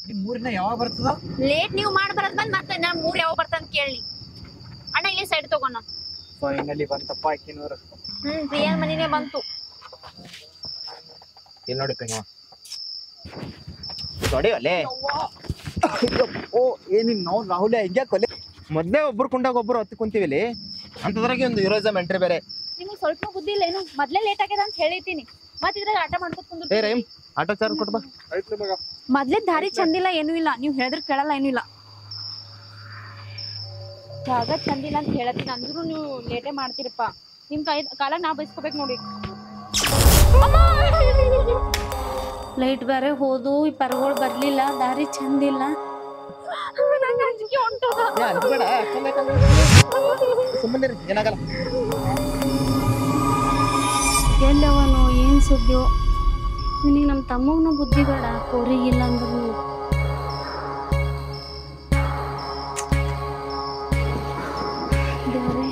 ನಿಮ್ ಮೂರಿನ ಯಾವಾಗ ಬರ್ತದ ಲೇಟ್ ನೀವು ಮಾಡಿ ಬರದ್ ಬಂದ್ ಮತ್ತೆ ನಾ ಮೂರ್ ಯಾವ ಬರ್ತಂತ ಕೇಳಿ ಅಣ್ಣ ಇಲ್ಲಿ ಸೈಡ್ ತಗೋಣ ಫೈನಲಿ ಬಂತಪ್ಪ ಆಕಿನವ್ರು ಹ್ಮ್ ಪ್ರಿಯನ್ ಮನಿನೇ ಬಂತು ಇಲ್ಲಿ ನೋಡಿ ಕಣ್ಣ ಹೊಡಿವಲ್ಲೇ ಓ ಏನಿನ್ ನಾವು ರಾಹುಲ್ ಹಿಂಗ್ಯಾ ಕೊಲೆ ಮೊದ್ಲೇ ಒಬ್ರು ಕುಂಡಾಗ ಒಬ್ರು ಹತ್ತಿ ಕುಂತೀವಿಲ್ಲಿ ಅಂತದ್ರಾಗೆ ಒಂದು ಹೀರೋಯಿಸಮ್ ಎಂಟ್ರಿ ಬೇರೆ ನಿಮ್ಗೆ ಸ್ವಲ್ಪ ಬುದ್ಧಿ ಇಲ್ಲ ಏನು ಮೊದ್ಲೇ ಲೇಟ್ ಆಗ್ಯದ ಅಂತ ಹೇಳಿದ್ದೀನಿ ಮತ್ ಇದ್ರಾಗ ಆಟ ಮಾಡ್ಕೊತ ಏ ಕುಂದ್ರು ರೈಮ್ ಆಟೋ ಚಾರ್ ಕೊಟ್ಬಾ ಆಯ್ತು ಮಗ ಮೊದ್ಲೇ ದಾರಿ ಚಂದಿಲ್ಲ ಏನೂ ಇಲ್ಲ ನೀವು ಹೇಳಿದ್ರೆ ಕೇಳಲ್ಲ ಏನೂ ಇಲ್ಲ ಜಾಗ ಚಂದಿಲ್ಲ ಅಂತ ಹೇಳತ್ತೀನಿ ಅಂದ್ರೂ ನೀವು ಲೇಟೇ ಮಾಡ್ತೀರಪ್ಪ ನಿಮ್ ಕೈ ಕಾಲ ನಾ ಬೈಸ್ಕೋಬೇಕು ನೋಡಿ ಲೈಟ್ ಬೇರೆ ಹೋದು ಈ ಪರ್ಗಳು ಬರ್ಲಿಲ್ಲ ದಾರಿ ಚಂದಿಲ್ಲ ಏ ಅನ್ಬೇಡ ಸುಮ್ಮನೆ ಏನಾಗಲ್ಲ ಎಲ್ಲವನು ಏನ್ ಸುದ್ದಿಯೋ ಇವನಿಗೆ ನಮ್ಮ ತಮ್ಮಗನು ಬುದ್ಧಿ ಬೇಡ ಕೋರಿಗಿಲ್ಲ ಅಂದ್ರು ದೇವ್ರೆ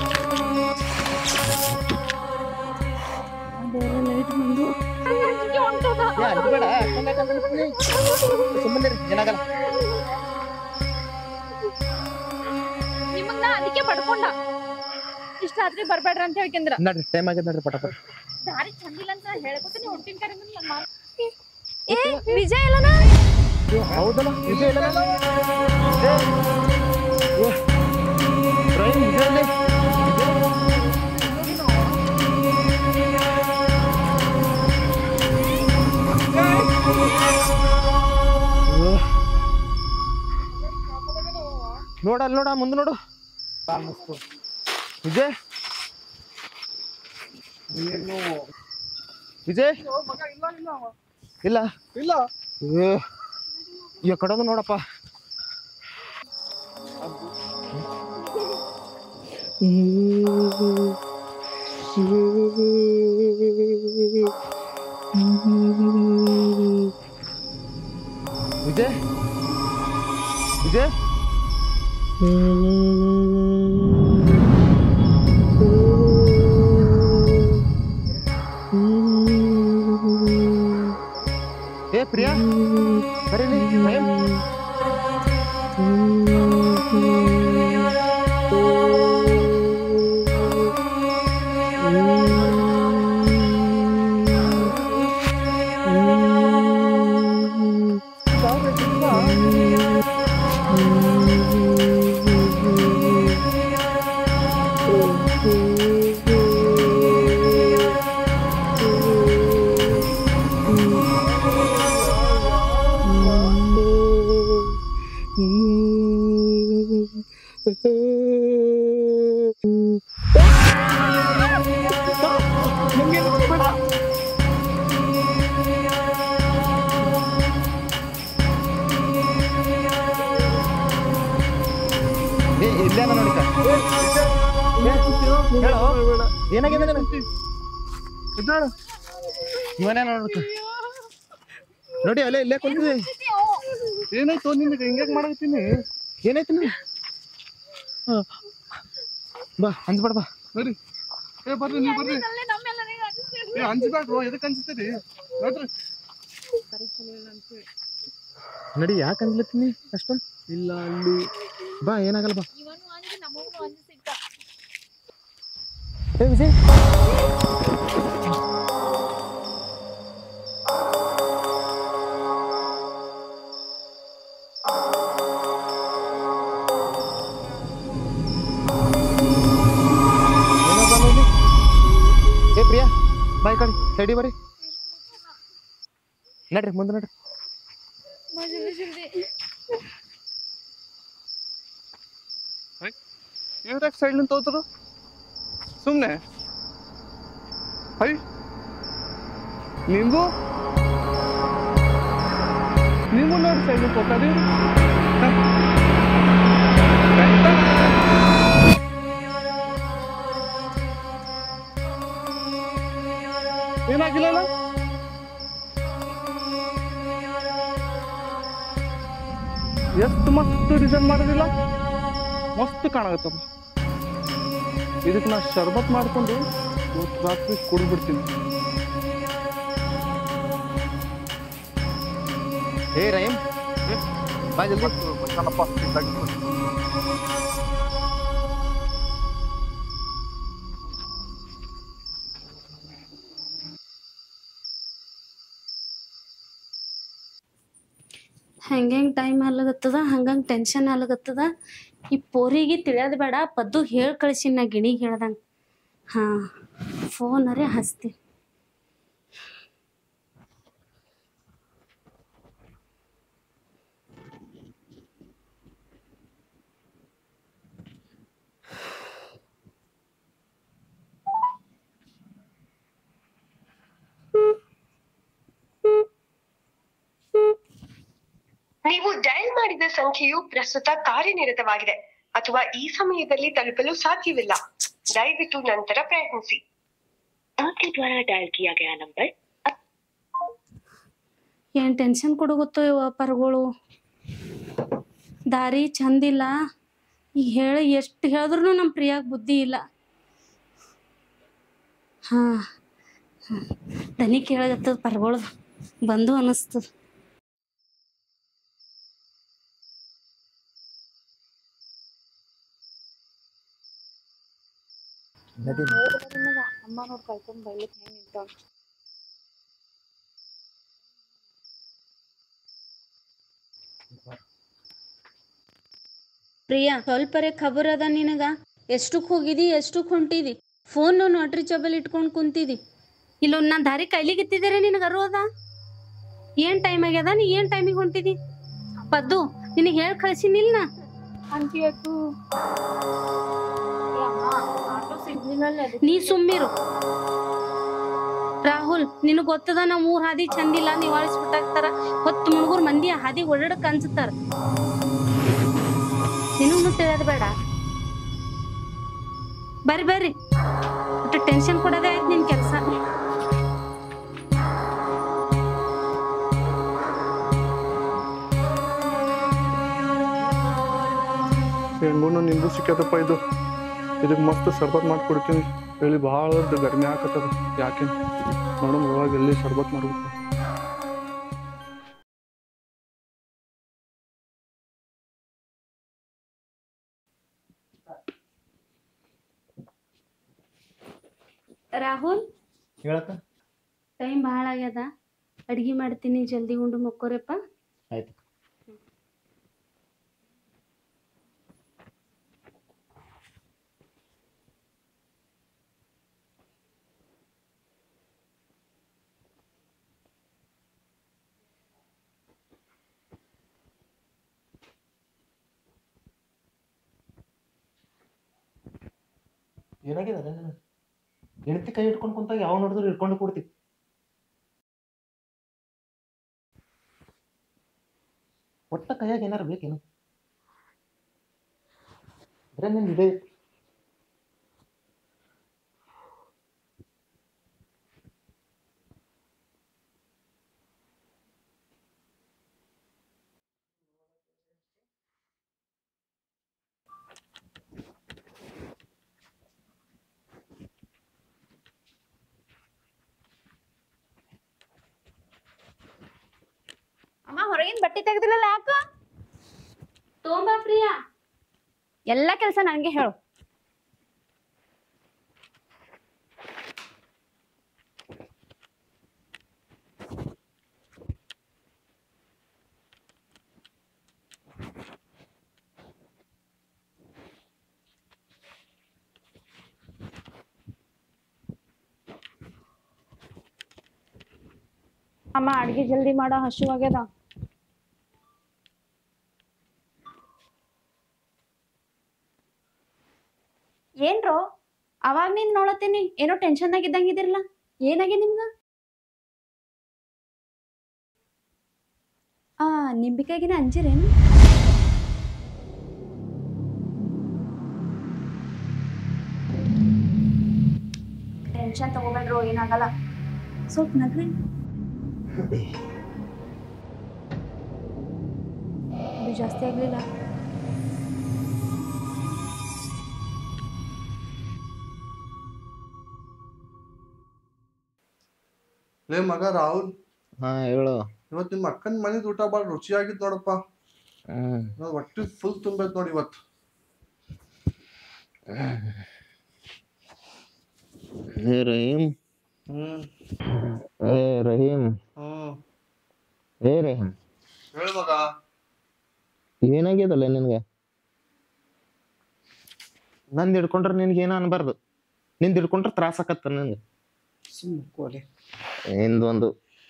ದೇವ್ರೆ ಲೈಟ್ ಬಂದು ಏ ಅನ್ಬೇಡ ಸುಮ್ಮನೆ ಏನಾಗಲ್ಲ ನಿಮಗ್ ನಾ ಅದಕ್ಕೆ ಪಡ್ಕೊಂಡ ಇಷ್ಟ ಆದ್ರೆ ಬರ್ಬೇಡ್ರ ಅಂತ ಹೇಳ್ಕಂದ್ರ ನಡ್ರಿ ಟೈಮ್ ಆಗ್ಯದ ನಡ್ರಿ ಪಟ ಪಟ ದಾರಿ ಚಂದಿಲ್ಲ ಅಂತ ಹೇಳ್ಕೊತೀನಿ ಹೊಟ್ಟಿನ ಕರೆ ನನ್ನ ಮಾತು ಏ ವಿಜಯ್ ಇಲ್ಲನ ಏ, ಹೌದಲ್ಲ ವಿಜಯ್ ಇಲ್ಲ ರೈಮ್ ವಿಜಯ್ ಇಲ್ಲೇ. ಏ. ನೋಡ ಅಲ್ಲಿ ನೋಡ ಮುಂದೆ ನೋಡು ವಿಜಯ್ ಏನು ವಿಜಯ್ ಮಗ ಇಲ್ಲ ಇಲ್ಲ ಅವ. ಇಲ್ಲ ಇಲ್ಲ ಏ ಈ ಕಡೆದು ನೋಡಪ್ಪ ವಿಜಯ್ ವಿಜಯ್ ಏ ಪ್ರಿಯಾ ಬರೀ ಟೈಮ್ ಏ ಇಲ್ಲೇ ನೋಡಿಕ ಹೇಳು ಏನಾಗಿದೆ ನಿನಗೆ? ಇದ್ದಾಳು ಇವನೇ ನೋಡ್ಕ ನೋಡಿ ಅಲ್ಲೇ ಇಲ್ಲೇ ಕುಂತಿದೆ ಏನಾಯ್ತು ನಿನಗೆ ಹಿಂಗ್ಯಾಕ್ ಮಾಡಕತ್ತೀನಿ ಏನಾಯ್ತು ನಿನಗೆ? ಹ. ಬಾ ಹಂಚ್ಬೇಡ ಬಾ ಬರ್ರಿ ಏ ಬರ್ರಿ ನೀವು ಬರ್ರಿ ಏ ಅಂಜಬೇಡ್ರು ಎದಕ್ಕೆ ಅನ್ಸ್ತೀರಿ ನೋಡ್ರಿ ನಡಿ ಯಾಕೆ ಅನ್ಲತ್ತೀನಿ ಅಷ್ಟೊಂದು ಇಲ್ಲ ಅಲ್ಲಿ ಬಾ ಏನಾಗಲ್ಲ ಬಾ ಇವನು ಅಂಜಿ ನಮಗೂ ಅಂಜಿ ಸಿಗ್ತ ಏ ವಿಜಯ್ ಏನಪ್ಪ ನೋಡಿ? ಏ ಪ್ರಿಯಾ ಬಾಯ್ ಕಡಿ ಸೈಡಿ ಬರ್ರಿ ನಡ್ರಿ ಮುಂದೆ ನಡ್ರಿ ಇವ್ರ್ಯಾಕೆ ಸೈಡ್ ನಿಂತ ಹೋದ್ರು ಸುಮ್ಮನೆ ಐ ನಿಂಗು ನೀವು ನೋಡಿ ಸೈಡ್ ನಿಂತ ಹೋಗ್ತಾರಿ ಏನಾಗಿಲ್ಲ ಎಷ್ಟು ಮಸ್ತ್ ಡಿಸೈನ್ ಮಾಡೋದಿಲ್ಲ ಮಸ್ತ್ ಕಾಣಕತ್ತದ ಇದಕ್ಕೆ ನಾ ಶರ್ಬತ್ ಮಾಡ್ಕೊಂಡು ಇವತ್ತು ರಾತ್ರಿ ಕುಡಿದ್ಬಿಡ್ತೀನಿ ಏ ರೈಮ್ ಬಾ ಜಲ್ದಿ ಬರ್ತಾನಪ್ಪ ಇದ್ದಾಗಿರ್ತಾನೆ. ಹೆಂಗೆ ಟೈಮ್ ಆಗ್ಲಗತ್ತದ ಹಂಗಂಗೆ ಟೆನ್ಷನ್ ಆಗ್ಲಗತ್ತದ ಈ ಪೋರಿಗೆ ತಿಳಿಯೋದು ಬೇಡ ಪದ್ದು ಹೇಳಿ ಕಳಿಸಿ ನಾ ಗಿಣಿಗೆ ಹೇಳ್ದಂಗೆ ಹಾಂ ಫೋನರೇ ಹಚ್ತಿ ನೀವು ಡಯಲ್ ಮಾಡಿದ ಸಂಖ್ಯೆಯು ಪ್ರಸ್ತುತ ಕಾರ್ಯನಿರತವಾಗಿದೆ ಅಥವಾ ಈ ಸಮಯದಲ್ಲಿ ತಲುಪಲು ಸಾಧ್ಯವಿಲ್ಲ ದಯವಿಟ್ಟು ನಂತರ ಪ್ರಯತ್ನಿಸಿ आपके द्वारा डायल किया गया नंबर ಏನು ಟೆನ್ಷನ್ ಕೊಡೋಗುತ್ತೋ ಇವ ಪರ್ಗಳು ದಾರಿ ಚಂದಿಲ್ಲ ಈಗ ಹೇಳಿ ಎಷ್ಟು ಹೇಳಿದ್ರು ನಮ್ಮ ಪ್ರಿಯಾಗ ಬುದ್ಧಿ ಇಲ್ಲ ಹಾಂ ದನಿ ಕೇಳಗತ್ತದ ಪರ್ಗೊಳ್ದು ಬಂದು ಅನ್ನಿಸ್ತದ ನದಿ ಅಮ್ಮ ನೋಡ್ ಕಳ್ಕೊಂಡ್ ಬೈಲಿಕ್ ಹೆಂಗ್ ನಿಂತಾಳ ಪ್ರಿಯಾ ಸ್ವಲ್ಪರೇ ಖಬರ್ ಅದ ನಿನಗ ಎಷ್ಟಕ್ಕೆ ಹೋಗಿದಿ ಎಷ್ಟಕ್ಕೆ ಹೊಂಟಿದಿ ಫೋನ್ ನಾಟ್ ರೀಚಬಲ್ ಇಟ್ಕೊಂಡು ಕುಂತಿದಿ ಇಲ್ಲೊಂದು ನಾನು ದಾರಿ ಕೈಲಿಗಿತ್ತಿದ್ದೀರ ನಿನಗೆ ಅರು ಅದ ಏನು ಟೈಮ್ ಆಗ್ಯದ ನೀ ಏನು ಟೈಮಿಗೆ ಹೊಂಟಿದಿ ಪದ್ದು ನಿನಗೆ ಹೇಳಿ ಕಳ್ಸಿನಿಲ್ಲ ನಾ ಆಂಟಿ ಅದು ಆಟೋ ಸಿಗ್ನಲ್ ಅದು ನೀ ಸುಮ್ಮಿರು ರಾಹುಲ್ ನಿನಗೆ ಗೊತ್ತದ ನಮ್ಮ ಊರ್ ಹಾದಿ ಚಂದಿಲ್ಲ ನಿವಾಳಿಸ್ಬಿಟ್ಟಾಕ್ತಾರ ಹೊತ್ತು ಮುಳುಗುರ್ ಮಂದಿ ಆ ಹಾದಿ ಓಡಾಡಕ್ ಅನ್ಸುತ್ತಾರ ನಿನಗೂ ತಿಳಿಯೋದು ಬೇಡ ಬರ್ರಿ ಬರ್ರಿ ಒಟ್ಟು ಟೆನ್ಷನ್ ಕೊಡೋದೇ ಆಯ್ತು ನಿನ್ ಕೆಲಸ ಹೆಂಗೂ ನಿಂದು ಸಿಕ್ಕದಪ್ಪ ಇದು ಇದಕ್ಕೆ ಮಸ್ತ್ ಸರ್ಬತ್ ಮಾಡ್ಕೊಡ್ತೀನಿ ಹೇಳಿ ಭಾಳ ಗರ್ಮಿ ಆಕತ್ತದ ಯಾಕೆ ನೋಡೋಣ ಇವಾಗ ಎಲ್ಲಿ ಸರ್ಬತ್ ಮಾಡ್ಬೇಕು ರಾಹುಲ್ ಹೇಳಕ್ಕ ಟೈಮ್ ಭಾಳ ಆಗ್ಯದ ಅಡ್ಗೆ ಮಾಡ್ತೀನಿ ಜಲ್ದಿ ಉಂಡು ಮಕ್ಕೋರಪ್ಪ ಆಯ್ತು ಏನಾಗಿದೆ ಅದ ಹೆಂಡತಿ ಕೈ ಇಟ್ಕೊಂಡು ಕುಂತಾಗ ಯಾವ ನೋಡಿದ್ರು ಇಟ್ಕೊಂಡು ಕೊಡ್ತಿ ಒಟ್ಟ ಕೈಯಾಗ ಏನಾರ ಬೇಕೇನು ಬರೇ ನಿನ್ ಇದೆ ಅಮ್ಮ ಹೊರಗಿನ ಬಟ್ಟೆ ತೆಗ್ದಿಲ್ಲಲ್ಲ ಯಾಕ ತಗೊಂಬಾ ಪ್ರಿಯಾ ಎಲ್ಲಾ ಕೆಲಸ ನಂಗೆ ಹೇಳು ಅಮ್ಮ ಅಡ್ಗೆ ಜಲ್ದಿ ಮಾಡೋ ಹಸಿವಾಗ್ಯದ ಏನ್ರೋ ಅವಾಗ ನೀನ್ ನೋಡತ್ತೀನಿ ಏನೋ ಟೆನ್ಷನ್ ಆಗಿದ್ದಂಗಿದಿರಲ್ಲ ಏನಾಗಿ ನಿಮ್ಗ ಆ ನಿಂಬಿಕಾಗಿನ ಅಂಜಿರೇನು ಟೆನ್ಷನ್ ತಗೋಬೇಡ್ರು ಏನಾಗಲ್ಲ ಸ್ವಲ್ಪ ನಗ್ರಿ ಇದು ಜಾಸ್ತಿ ಆಗ್ಲಿಲ್ಲ ಲೇ ಮಗ ರಾಹುಲ್ ಹಾ ಹೇಳು ಇವತ್ತು ನಿಮ್ಮ ಅಕ್ಕನ ಮನೆದು ಊಟ ಭಾಳ ರುಚಿಯಾಗಿತ್ತು ನೋಡಪ್ಪ ಹ್ಮ್ ನಾವ್ ಹೊಟ್ಟಿ ಫುಲ್ ತುಂಬೈತ್ ನೋಡಿ ಇವತ್ತು ಏ ರಹೀಮ್ ಹ್ಮ್ ಏ ರಹೀಮ್ ಹ್ಮ್ ಏ ರಹೀಮ್ ಹೇಳ ಮಗ ಏನಾಗ್ಯದಲ್ಲ ನಿನ್ಗೆ ನಂದ್ ಹಿಡ್ಕೊಂಡ್ರೆ ನಿನ್ಗೆ ಏನೋ ಅನ್ಬಾರ್ದು ನಿಂದ್ ಹಿಡ್ಕೊಂಡ್ರೆ ತ್ರಾಸ ಆಕತ್ತ ನಿನ್ಗೆ ಸುಮ್ ಕೋಲೆ ಇಂದೊಂದು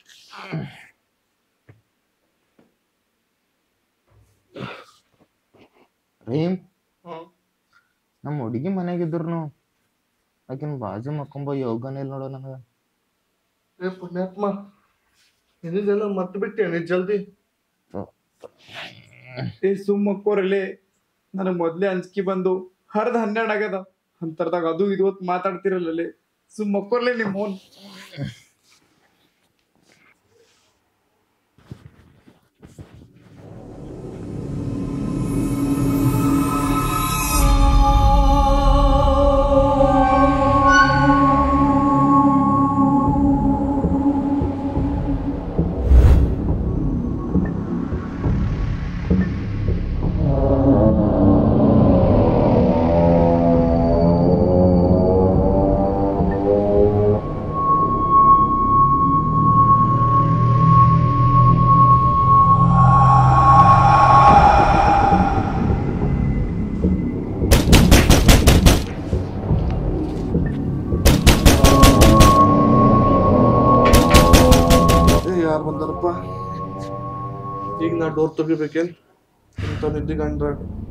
ರಹೀಮ್ ಹ್ಮ್ ನಮ್ಮ ಹುಡುಗಿ ಮನ್ಯಾಗಿದ್ರು ಆಕಿನ ಬಾಜು ಮಕ್ಕೊಂಬ ಯೋಗನೇ ಇಲ್ಲ ನೋಡು ನನಗ ಏ ಪುಣ್ಯಾತ್ಮ ಇದೆಲ್ಲ ಮರ್ತು ಬಿಟ್ಟೆ ನೀ ಜಲ್ದಿ ಏ ಸುಮ್ಮ ಮಕ್ಕೋರಲ್ಲಿ ನನಗ್ ಮೊದ್ಲೇ ಅಂಜಿಕೆ ಬಂದು ಹರ್ದ್ ಹನ್ನೆರಡ್ ಆಗ್ಯದ ಅಂತರ್ದಾಗ ಅದು ಇದು ಹೊತ್ತು ಮಾತಾಡ್ತಿರಲ್ಲೇ ಸುಮ್ಮ ಮಕ್ಕೋರ್ಲೆ ನಿಮ್ ಮೋನ್ ಏ ಯಾರು ಬಂದಾರಪ್ಪ ಈಗ ನಾ ಡೋರ್ ತೆಗಿಬೇಕೇನ್ ಇಂಥ ನಿದ್ದೆ ಗಂಡ್ರ